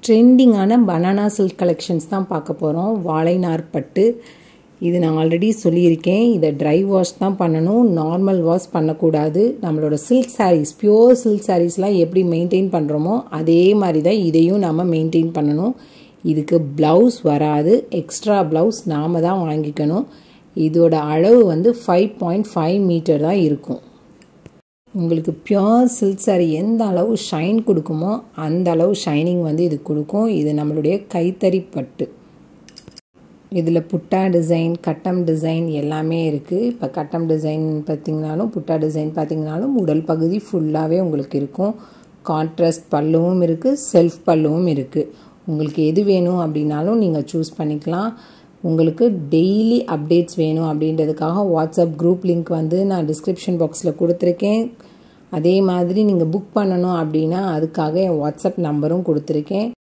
ட்ரெண்டிங்கான banana silk collections தான் பார்க்க போகிறோம் வாழைநார் பட்டு இது நான் ஆல்ரெடி சொல்லியிருக்கேன் இதை ட்ரை வாஷ் தான் பண்ணணும் நார்மல் வாஷ் பண்ணக்கூடாது நம்மளோட சில்க் சாரீஸ் பியோர் சில்க் சாரீஸ்லாம் எப்படி மெயின்டைன் பண்ணுறோமோ அதே மாதிரி தான் இதையும் நம்ம மெயின்டைன் பண்ணணும் இதுக்கு ப்ளவுஸ் வராது எக்ஸ்ட்ரா ப்ளவுஸ் நாம் தான் வாங்கிக்கணும் இதோட அளவு வந்து ஃபைவ் பாயிண்ட் ஃபைவ் மீட்டர் தான் இருக்கும் உங்களுக்கு பியோர் சில்க் சாரி எந்த அளவு ஷைன் கொடுக்குமோ அந்த அளவு ஷைனிங் வந்து இது கொடுக்கும் இது நம்மளுடைய கைத்தறி பட்டு இதில் புட்டா டிசைன் கட்டம் டிசைன் எல்லாமே இருக்குது இப்போ கட்டம் டிசைன் பார்த்திங்கனாலும் புட்டா டிசைன் பார்த்திங்கனாலும் உடல் பகுதி ஃபுல்லாகவே உங்களுக்கு இருக்கும் கான்ட்ராஸ்ட் பல்லுவும் இருக்குது செல்ஃப் பல்லுவும் இருக்குது உங்களுக்கு எது வேணும் அப்படின்னாலும் நீங்கள் சூஸ் பண்ணிக்கலாம் உங்களுக்கு டெய்லி அப்டேட்ஸ் வேணும் அப்படின்றதுக்காக வாட்ஸ்அப் குரூப் லிங்க் வந்து நான் டிஸ்கிரிப்ஷன் பாக்ஸில் கொடுத்துருக்கேன் அதே மாதிரி நீங்கள் புக் பண்ணணும் அப்படின்னா அதுக்காக என் வாட்ஸ்அப் நம்பரும் கொடுத்துருக்கேன்